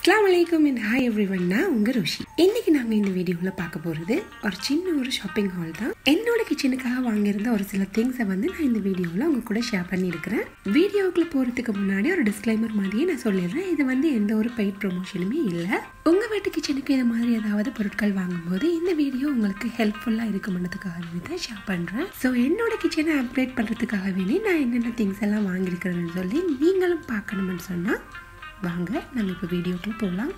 அஸ்லாம் வலைக்கும் and hi every one நான் உங்க ருஷி இன்னைக்கு நாங்க இந்த வீடியோவில் பார்க்க போறது ஒரு சின்ன ஒரு ஷாப்பிங் ஹால் தான் என்னோட கிச்சனுக்காக வாங்கியிருந்த ஒரு சில திங்ஸை வந்து நான் இந்த வீடியோவில் உங்க கூட ஷேர் பண்ணியிருக்கிறேன் வீடியோக்குள்ள போறதுக்கு முன்னாடி ஒரு டிஸ்க்ளைமர் மாதிரியே நான் சொல்லிடுறேன் இது வந்து எந்த ஒரு பெய்ட் ப்ரொமோஷனுமே இல்லை உங்க வீட்டு கிச்சனுக்கு இது மாதிரி ஏதாவது பொருட்கள் வாங்கும்போது இந்த வீடியோ உங்களுக்கு ஹெல்ப்ஃபுல்லாக இருக்கும்ன்றதுக்காகவே தான் ஷேர் பண்றேன் ஸோ என்னோட கிச்சனை அப்கிரேட் பண்றதுக்காக வேண்டி நான் என்னென்ன திங்ஸ் எல்லாம் வாங்கியிருக்கிறேன்னு சொல்லி நீங்களும் பார்க்கணும்னு சொன்னா வாங்க நம்ம இப்போ வீடியோக்குள்ள போகலாம்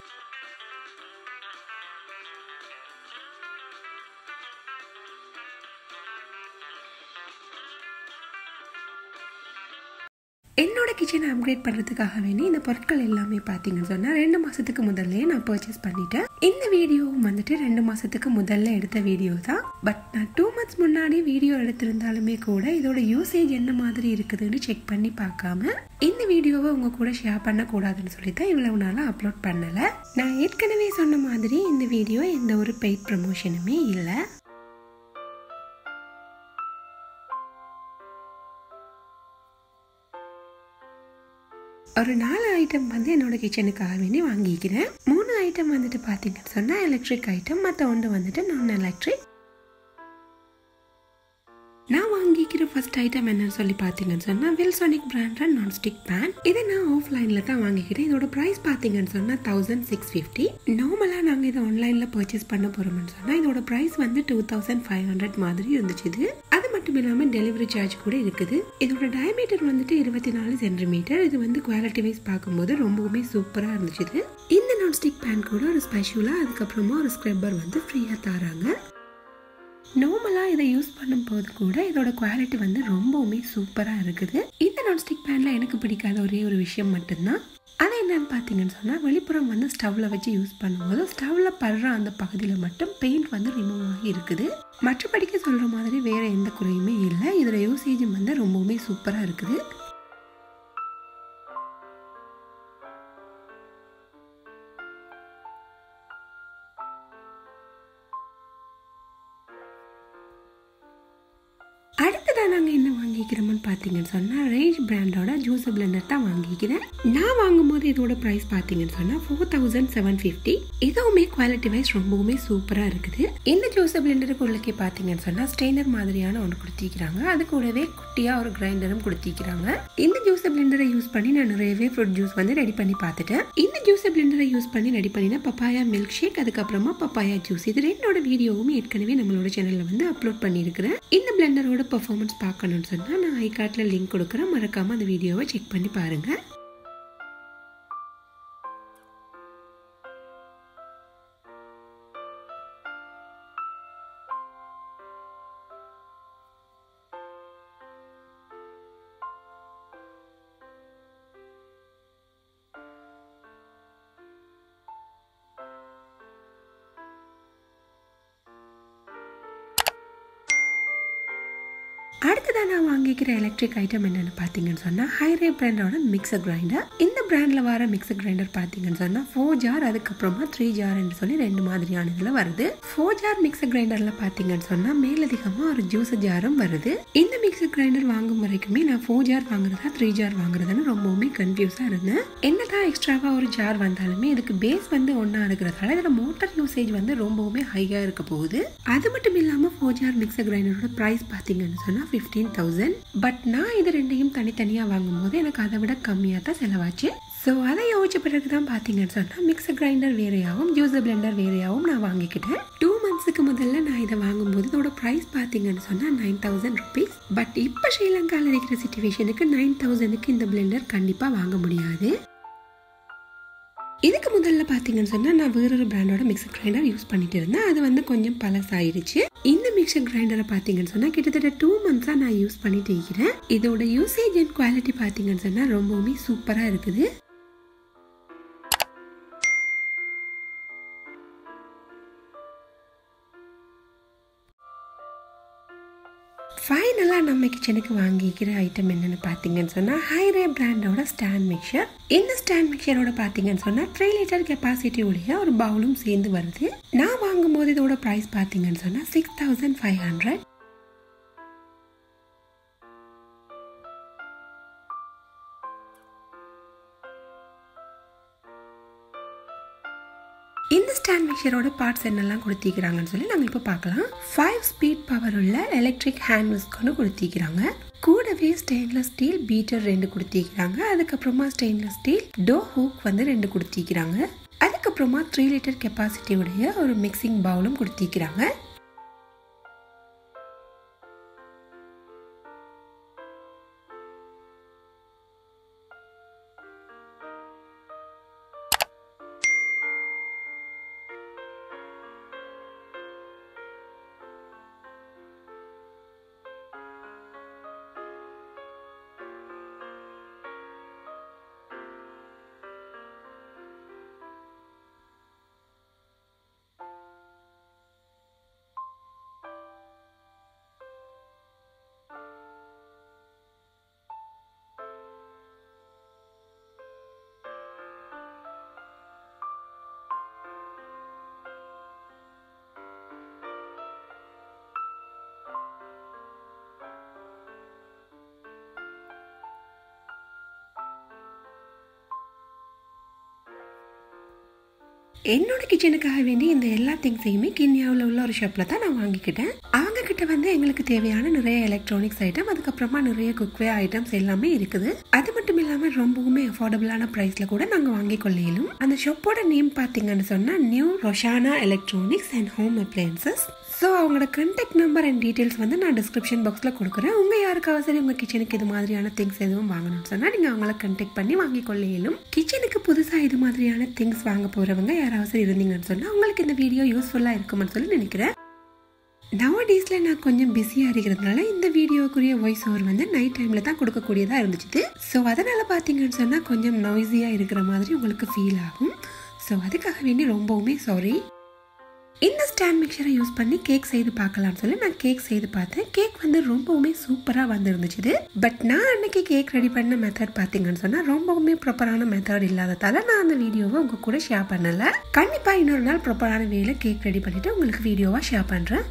என்னோட கிச்சனை அப்கிரேட் பண்ணுறதுக்காக வேண்டி இந்த பொருட்கள் எல்லாமே பார்த்தீங்கன்னு சொன்னால் ரெண்டு மாதத்துக்கு முதல்ல நான் பர்ச்சேஸ் பண்ணிட்டேன் இந்த வீடியோவும் வந்துட்டு ரெண்டு மாதத்துக்கு முதல்ல எடுத்த வீடியோ தான் பட் நான் டூ மந்த்ஸ் முன்னாடி வீடியோ எடுத்திருந்தாலுமே கூட இதோட யூசேஜ் என்ன மாதிரி இருக்குதுன்னு செக் பண்ணி பார்க்காம இந்த வீடியோவை உங்க கூட ஷேர் பண்ணக்கூடாதுன்னு சொல்லி தான் இவ்வளவு நாளாக அப்லோட் பண்ணலை நான் ஏற்கனவே சொன்ன மாதிரி இந்த வீடியோ எந்த ஒரு பெய்ட் ப்ரமோஷனுமே இல்லை ஒரு நாலு ஐட்டம் வந்து என்னோட கிச்சனுக்காக வேண்டி வாங்கிக்கிறேன் மூணு ஐட்டம் வந்துட்டு பார்த்தீங்கன்னு சொன்னால் எலக்ட்ரிக் ஐட்டம் மற்ற ஒன்று வந்துட்டு நான் எலக்ட்ரிக் நான் வாங்கிக்கிற ஃபர்ஸ்ட் ஐட்டம் என்னன்னு சொல்லி பார்த்தீங்கன்னு சொன்னால் வில்சானிக் பிராண்ட் நான்ஸ்டிக் பேன் இதை நான் ஆஃப்லைனில் தான் வாங்கிக்கிறேன் இதோட ப்ரைஸ் பார்த்தீங்கன்னு சொன்னால் தௌசண்ட் சிக்ஸ் ஃபிஃப்டி நார்மலாக நாங்கள் இதை ஆன்லைனில் பர்ச்சேஸ் பண்ண போகிறோம்னு சொன்னால் இதோட ப்ரைஸ் வந்து டூ தௌசண்ட் ஃபைவ் ஹண்ட்ரட் மாதிரி இருந்துச்சு இது அது மட்டும் இல்லாமல் டெலிவரி சார்ஜ் கூட இருக்குது இதோட டயமீட்டர் வந்துட்டு இருபத்தி நாலு சென்டிமீட்டர் இது வந்து குவாலிட்டி வைஸ் பார்க்கும்போது ரொம்பவுமே சூப்பராக இருந்துச்சு இது இந்த நான்ஸ்டிக் பேன் கூட ஒரு ஸ்பெஷலாக அதுக்கப்புறமா ஒரு ஸ்க்ரப்பர் வந்து ஃப்ரீயாக தராங்க நார்மலாக இதை யூஸ் பண்ணும்போது கூட இதோட குவாலிட்டி வந்து ரொம்பவுமே சூப்பராக இருக்குது இந்த நான்ஸ்டிக் பேனில் எனக்கு பிடிக்காத ஒரே ஒரு விஷயம் மட்டும்தான் அது என்னன்னு பார்த்தீங்கன்னு சொன்னால் வெளிப்புறம் வந்து ஸ்டவ்வில் வச்சு யூஸ் பண்ணும்போது ஸ்டவ்வில் படுற அந்த பகுதியில் மட்டும் பெயிண்ட் வந்து ரிமூவ் ஆகி இருக்குது மற்றபடிக்கு சொல்கிற மாதிரி வேறு எந்த குறையுமே இல்லை இதோட யூசேஜும் வந்து ரொம்பவுமே சூப்பராக இருக்குது அடுத்ததாக நாங்கள் என்ன வாங்கிக்கிறோம்னு பார்த்தீங்கன்னு சொன்னால் ரேஜ் பிராண்டோட ஜூஸ் பிளெண்டர் தான் வாங்கிக்கிறேன் நான் வாங்கும்போது இதோட ப்ரைஸ் பார்த்தீங்கன்னு சொன்னால் ஃபோர் தௌசண்ட் செவன் ஃபிஃப்டி இதுவுமே குவாலிட்டி வைஸ் ரொம்பவுமே சூப்பராக இருக்குது இந்த ஜூஸ் பிளெண்டருக்கு உள்ளக்கே பார்த்தீங்கன்னு சொன்னால் ஸ்டெய்னர் மாதிரியான ஒன்று கொடுத்திருக்கிறாங்க அது கூடவே குட்டியாக ஒரு கிரைண்டரும் கொடுத்திருக்கிறாங்க இந்த ஜூஸ் பிளெண்டரை யூஸ் பண்ணி நான் நிறையவே ஃப்ரூட் ஜூஸ் வந்து ரெடி பண்ணி பார்த்துட்டேன் இந்த ஜூஸ் பிளெண்டரை யூஸ் பண்ணி ரெடி பண்ணின பப்பாயா மில்க் ஷேக் அதுக்கப்புறமா பப்பாயா ஜூஸ் இது ரெண்டோட வீடியோவும் ஏற்கனவே நம்மளோட சேனலில் வந்து அப்லோட் பண்ணியிருக்கிறேன் இந்த பிளெண்டரோட பர்ஃபார்மன்ஸ் பார்க்கணும்னு சொன்னால் நான் ஐகார்ட்டில் லிங்க் கொடுக்குறேன் மறக்காமல் அந்த வீடியோவை செக் பண்ணி பாருங்கள் அடுத்ததாக நான் வாங்கிக்கிற எலக்ட்ரிக் ஐட்டம் என்னென்னு பார்த்தீங்கன்னு சொன்னால் ஹைரே பிராண்டோட மிக்சர் கிரைண்டர் இந்த பிராண்டில் வர மிக்சர் கிரைண்டர் பார்த்தீங்கன்னு சொன்னால் ஃபோர் ஜார் அதுக்கப்புறமா த்ரீ ஜார்ன்னு சொல்லி ரெண்டு மாதிரியான இதில் வருது ஃபோர் ஜார் மிக்சர் கிரைண்டரில் பார்த்தீங்கன்னு சொன்னால் மேலதிகமாக ஒரு ஜூஸ் ஜாரும் வருது இந்த மிக்சர் கிரைண்டர் வாங்கும் வரைக்குமே நான் ஃபோர் ஜார் வாங்குறதா த்ரீ ஜார் வாங்குறதுன்னு ரொம்பவுமே கன்ஃபியூஸாக இருந்தேன் என்னதான் எக்ஸ்ட்ராவாக ஒரு ஜார் வந்தாலுமே இதுக்கு பேஸ் வந்து ஒன்றா இருக்கிறதால இதில் மோட்டர் யூசேஜ் வந்து ரொம்பவுமே ஹையாக இருக்க போகுது அது மட்டும் இல்லாமல் ஃபோர் ஜார் மிக்சர் கிரைண்டரோட ப்ரைஸ் பார்த்தீங்கன்னு சொன்னால் ஃபிஃப்டீன் தௌசண்ட் பட் நான் இது ரெண்டையும் தனித்தனியாக வாங்கும்போது எனக்கு அதை விட கம்மியாக தான் செலவாச்சு ஸோ அதை யோசிச்ச பிறகு தான் பார்த்தீங்கன்னு சொன்னால் மிக்சர் கிரைண்டர் வேறையாகவும் ஜூஸர் பிளெண்டர் வேறையாகவும் நான் வாங்கிக்கிட்டேன் டூ மந்த்ஸுக்கு முதல்ல நான் இதை வாங்கும்போது இதோட ப்ரைஸ் பார்த்தீங்கன்னு சொன்னால் நைன் தௌசண்ட் ருபீஸ் பட் இப்போ ஸ்ரீலங்காவில் இருக்கிற சுச்சுவேஷனுக்கு நைன் தௌசண்ட்க்கு இந்த பிளெண்டர் கண்டிப்பாக வாங்க முடியாது இதுக்கு முதல்ல பார்த்தீங்கன்னு சொன்னால் நான் வேறொரு பிராண்டோட மிக்சர் கிரைண்டர் யூஸ் பண்ணிட்டு இருந்தேன் அது வந்து கொஞ்சம் பழசாயிருச்சு இந்த மிக்சர் கிரைண்டரை பார்த்தீங்கன்னு சொன்னால் கிட்டத்தட்ட டூ மந்த்ஸாக நான் யூஸ் பண்ணிட்டு இருக்கிறேன் இதோட யூசேஜ் அண்ட் குவாலிட்டி பார்த்தீங்கன்னு சொன்னால் ரொம்பவுமே சூப்பராக இருக்குது ஃபைனலாக நம்ம கிச்சனுக்கு வாங்கிக்கிற ஐட்டம் என்னென்னு பார்த்தீங்கன்னு சொன்னால் ஹைரே பிராண்டோட ஸ்டாண்ட் மிக்சர் இந்த ஸ்டாண்ட் மிக்சரோட பார்த்தீங்கன்னு சொன்னால் த்ரீ லிட்டர் கெப்பாசிட்டி உடைய ஒரு பவுலும் சேர்ந்து வருது நான் வாங்கும்போது இதோட ப்ரைஸ் பார்த்தீங்கன்னு சொன்னால் சிக்ஸ் தௌசண்ட் ஃபைவ் ஹண்ட்ரட் இந்த ஸ்டாண்ட் மிக்சரோட பார்ட்ஸ் என்னெல்லாம் கொடுத்திக்கிறாங்கன்னு சொல்லி நாங்கள் இப்போ பார்க்கலாம் ஃபைவ் ஸ்பீட் பவர் உள்ள எலக்ட்ரிக் ஹேண்ட் விஸ்க் ஒன்று கொடுத்திக்கிறாங்க கூடவே ஸ்டெயின்லெஸ் ஸ்டீல் பீட்டர் ரெண்டு கொடுத்திக்கிறாங்க அதுக்கப்புறமா ஸ்டெயின்லெஸ் ஸ்டீல் டோ ஹூக் வந்து ரெண்டு கொடுத்திக்கிறாங்க அதுக்கப்புறமா த்ரீ லிட்டர் கெப்பாசிட்டியுடைய ஒரு மிக்சிங் பவுலும் கொடுத்திக்கிறாங்க என்னோட கிச்சனுக்காக வேண்டி இந்த எல்லா திங்ஸையுமே கிண்ணியாவில் உள்ள ஒரு ஷாப்பில் தான் நான் வாங்கிக்கிட்டேன் அவங்க கிட்ட வந்து எங்களுக்கு தேவையான நிறைய எலக்ட்ரானிக்ஸ் ஐட்டம் அதுக்கப்புறமா நிறைய குக்வே ஐட்டம்ஸ் எல்லாமே இருக்குது அது மட்டும் இல்லாமல் ரொம்பவுமே அஃபோர்டபுளான ப்ரைஸில் கூட நாங்கள் வாங்கி கொள்ளையிலும் அந்த ஷாப்போட நேம் பார்த்தீங்கன்னு சொன்னால் new Roshana electronics and home appliances so அவங்களோட கண்டாக்ட் நம்பர் அண்ட் டீட்டெயில்ஸ் வந்து நான் டிஸ்கிரிப்ஷன் பாக்ஸில் கொடுக்குறேன் உங்கள் யாருக்காவது சரி உங்கள் கிச்சனுக்கு இது மாதிரியான திங்ஸ் எதுவும் வாங்கணும்னு சொன்னால் நீங்கள் அவங்கள கண்டாக்ட் பண்ணி வாங்கி கொள்ள இயலும் கிச்சனுக்கு புதுசாக இது மாதிரியான திங்ஸ் வாங்க போகிறவங்க யாராவது சரி இருந்தீங்கன்னு சொன்னால் உங்களுக்கு இந்த வீடியோ யூஸ்ஃபுல்லாக இருக்கும்னு சொல்லி நினைக்கிறேன் நவ டேஸில் நான் கொஞ்சம் பிஸியாக இருக்கிறதுனால இந்த வீடியோக்குரிய வாய்ஸ் ஓவர் வந்து நைட் டைமில் தான் கொடுக்கக்கூடியதாக இருந்துச்சு ஸோ அதனால் பார்த்தீங்கன்னு சொன்னால் கொஞ்சம் நாய்ஸியாக இருக்கிற மாதிரி உங்களுக்கு ஃபீல் ஆகும் ஸோ அதுக்காக வேண்டி ரொம்பவுமே சாரி இந்த ஸ்டாண்ட் மிக்சரை யூஸ் பண்ணி கேக் செய்து பார்க்கலாம்னு சொல்லி நான் கேக் செய்து பார்த்தேன் கேக் வந்து ரொம்பவுமே சூப்பராக வந்துருந்துச்சு பட் நான் அன்னைக்கு கேக் ரெடி பண்ண மெத்தட் பார்த்தீங்கன்னு சொன்னால் ரொம்பவுமே ப்ராப்பரான மெத்தட் இல்லாததால நான் அந்த வீடியோவை உங்க கூட ஷேர் பண்ணல கண்டிப்பாக இன்னொரு நாள் ப்ராப்பரான வேலை கேக் ரெடி பண்ணிட்டு உங்களுக்கு வீடியோவாக ஷேர் பண்ணுறேன்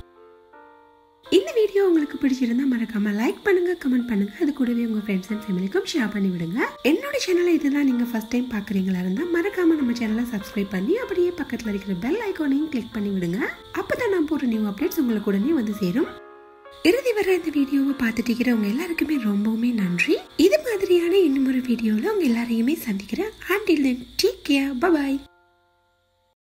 இந்த வீடியோ உங்களுக்கு பிடிச்சிருந்தா மறக்காம லைக் பண்ணுங்க கமெண்ட் பண்ணுங்க அது கூடவே உங்க ஃப்ரெண்ட்ஸ் அண்ட் ஃபேமிலிக்கும் ஷேர் பண்ணி விடுங்க என்னோட சேனலை இதுதான் நீங்க ஃபர்ஸ்ட் டைம் பாக்குறீங்களா இருந்தா மறக்காம நம்ம சேனலை சப்ஸ்கிரைப் பண்ணி அப்படியே பக்கத்துல இருக்கிற பெல் ஐக்கானையும் கிளிக் பண்ணி விடுங்க அப்பதான் நான் போடுற நியூ அப்டேட்ஸ் உங்களுக்கு உடனே வந்து சேரும் இறுதி வர இந்த வீடியோவை பார்த்துட்டு இருக்கிறவங்க எல்லாருக்குமே ரொம்பவுமே நன்றி இது மாதிரியான இன்னும் ஒரு வீடியோவில் உங்க எல்லாரையுமே சந்திக்கிறேன் until then take care bye bye